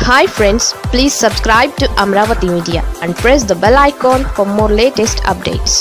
hi friends please subscribe to Amaravati media and press the bell icon for more latest updates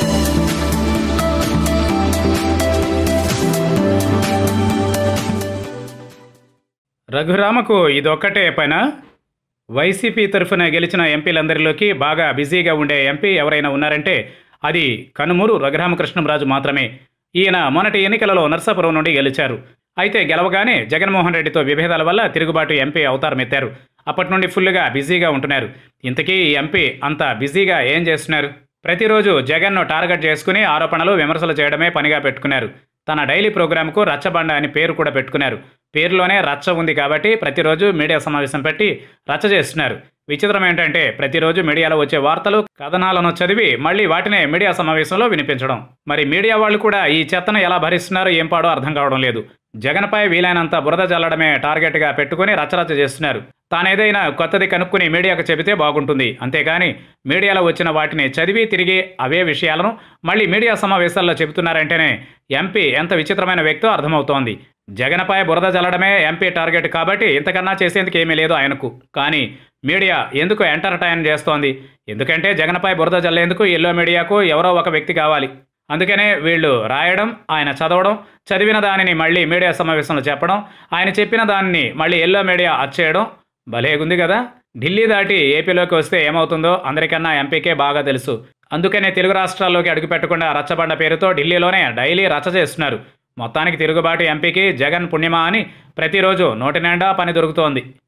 రఘురామకు ఇదొక్కటే పైన YCP తరఫున గెలిచిన ఎంపీలందరిలోకి బాగా బిజీగా ఉండే ఎంపీ ఎవరైనా ఉన్నారంటే అది కనుమూరు రఘురామకృష్ణంరాజు మాత్రమే ఈయన మొన్నటి ఎన్నికలలో నర్సాపురం నుండి గెలిచారు అయితే గెలవగానే జగన్మోహన్ రెడ్డితో విభేదాల వల్ల తిరుగుబాటు ఎంపీ అవతారం ఎత్తారు అప్పటి నుండి ఫుల్గా బిజీగా ఉంటున్నారు ఇంతకీ ఈ ఎంపీ అంత బిజీగా ఏం చేస్తున్నారు ప్రతిరోజు జగన్ను టార్గెట్ చేసుకుని ఆరోపణలు విమర్శలు చేయడమే పనిగా పెట్టుకున్నారు తన డైలీ ప్రోగ్రాంకు రచ్చబండ అని పేరు కూడా పెట్టుకున్నారు పేరులోనే రచ్చ ఉంది కాబట్టి ప్రతిరోజు మీడియా సమావేశం పెట్టి రచ్చ చేస్తున్నారు విచిత్రం ఏంటంటే ప్రతిరోజు మీడియాలో వచ్చే వార్తలు కథనాలను చదివి మళ్ళీ వాటినే మీడియా సమావేశంలో వినిపించడం మరి మీడియా వాళ్ళు కూడా ఈ చెత్తను ఎలా భరిస్తున్నారో ఏం పాడో అర్థం కావడం లేదు జగన్పై వీలైనంత బురద జల్లడమే టార్గెట్గా పెట్టుకుని రచ్చరచ్చ చేస్తున్నారు తానేదైనా కొత్తది కనుక్కుని మీడియాకు చెబితే బాగుంటుంది అంతేగాని మీడియాలో వచ్చిన వాటిని చదివి తిరిగి అవే విషయాలను మళ్ళీ మీడియా సమావేశాల్లో చెబుతున్నారంటేనే ఎంపీ ఎంత విచిత్రమైన వ్యక్తో అర్థమవుతోంది జగన్పై బురద జల్లడమే ఎంపీ టార్గెట్ కాబట్టి ఇంతకన్నా చేసేందుకు ఏమీ లేదు ఆయనకు కానీ మీడియా ఎందుకు ఎంటర్టైన్ చేస్తోంది ఎందుకంటే జగన్పై బురద జల్లేందుకు ఎల్లో మీడియాకు ఎవరో ఒక వ్యక్తి కావాలి అందుకనే వీళ్ళు రాయడం ఆయన చదవడం చదివిన దానిని మళ్ళీ మీడియా సమావేశంలో చెప్పడం ఆయన చెప్పిన దాన్ని మళ్ళీ ఎల్లో మీడియా అచ్చేయడం భలేగుంది కదా ఢిల్లీ దాటి ఏపీలోకి వస్తే ఏమవుతుందో అందరికన్నా ఎంపీకే బాగా తెలుసు అందుకనే తెలుగు రాష్ట్రాల్లోకి అడుగుపెట్టకుండా రచ్చబండ పేరుతో ఢిల్లీలోనే డైలీ రచ్చ చేస్తున్నారు మొత్తానికి తిరుగుబాటు ఎంపీకి జగన్ పుణ్యమా అని ప్రతిరోజు నోటి నిండా పని దొరుకుతోంది